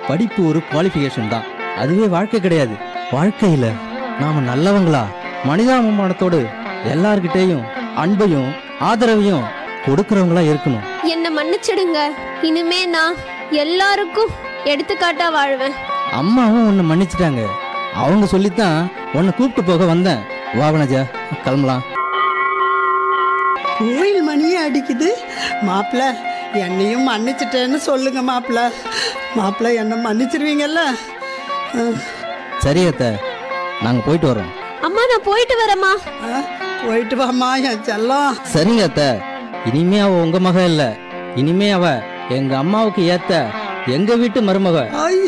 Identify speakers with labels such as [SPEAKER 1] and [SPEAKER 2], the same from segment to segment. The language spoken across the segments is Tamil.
[SPEAKER 1] படிப்பு ஒரு குவாலிஃபிகேஷன் தான் அதுவே வாழ்க்கை கிடையாது வாழ்க்கையில நாம நல்லவங்களா மனிதாபிமானத்தோடு எல்லார்கிட்டேயும் அன்பையும் ஆதரவையும் கொடுக்கறவங்களா இருக்கணும்
[SPEAKER 2] என்னை மன்னிச்சிடுங்க இனிமே நான் எல்லாருக்கும் எடுத்துக்காட்டா வாழ்வேன்
[SPEAKER 1] அம்மாவும் உன்னை மன்னிச்சிட்டாங்க அவங்க சொல்லித்தான் உன்னை கூப்பிட்டு போக வந்தேன் வா வனஜா கிளம்பலாம்
[SPEAKER 3] கோயில் மணியே அடிக்குது மாப்பிள்ள என்னையும் மன்னிச்சிட்டேன்னு சொல்லுங்க மாப்பிள்ள மாப்பிள்ள என்னை மன்னிச்சிருவீங்கல்ல அஹ்,
[SPEAKER 1] சரி அத்தை நாங்க போயிட்டு வரோம்
[SPEAKER 2] அம்மா நான் போயிட்டு வரேம்மா
[SPEAKER 3] அஹ், போயிட்டு வாம்மா என் செல்லம்
[SPEAKER 1] சரிங்க அத்தை இனிமே அவ உங்க மக இல்ல இனிமே அவ எங்க அம்மாவுக்கு ஏத்த எங்க வீட்டு மருமக
[SPEAKER 3] ஐ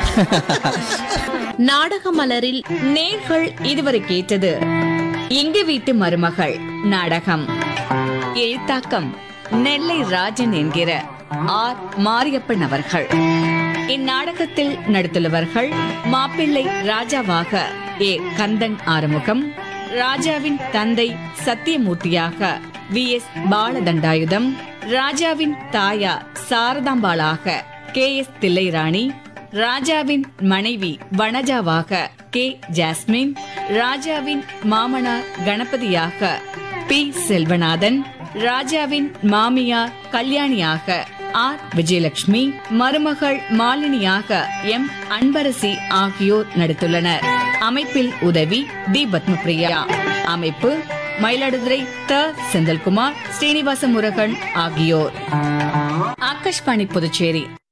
[SPEAKER 4] நாடக மலரில் நேர்கள் இதுவரை கேட்டது எங்க வீட்டு மருமகள் நாடகம் எழுத்தாக்கம் நெல்லை ராஜன் என்கிற ஆர் மாரியப்பன் அவர்கள் இந்நாடகத்தில் நடித்துள்ளவர்கள் மாப்பிள்ளை ராஜாவாக ஏ கந்தன் ஆறுமுகம் ராஜாவின் தந்தை சத்தியமூர்த்தியாக வி எஸ் பாலதண்டாயுதம் ராஜாவின் தாயார் சாரதாம்பாளாக கே எஸ் தில்லைராணி ராஜாவின் மனைவி வனஜாவாக கே ஜாஸ்மின் ராஜாவின் மாமனார் கணபதியாக பி செல்வநாதன் ராஜாவின் மாமியார் கல்யாணியாக ஆர் விஜயலட்சுமி மருமகள் மாலினியாக எம் அன்பரசி ஆகியோர் நடித்துள்ளனர் அமைப்பில் உதவி டி பத்மபிரியா அமைப்பு மயிலாடுதுறை த செந்தில்குமார் ஸ்ரீனிவாச முருகன் ஆகியோர் ஆகாஷ்வாணி புதுச்சேரி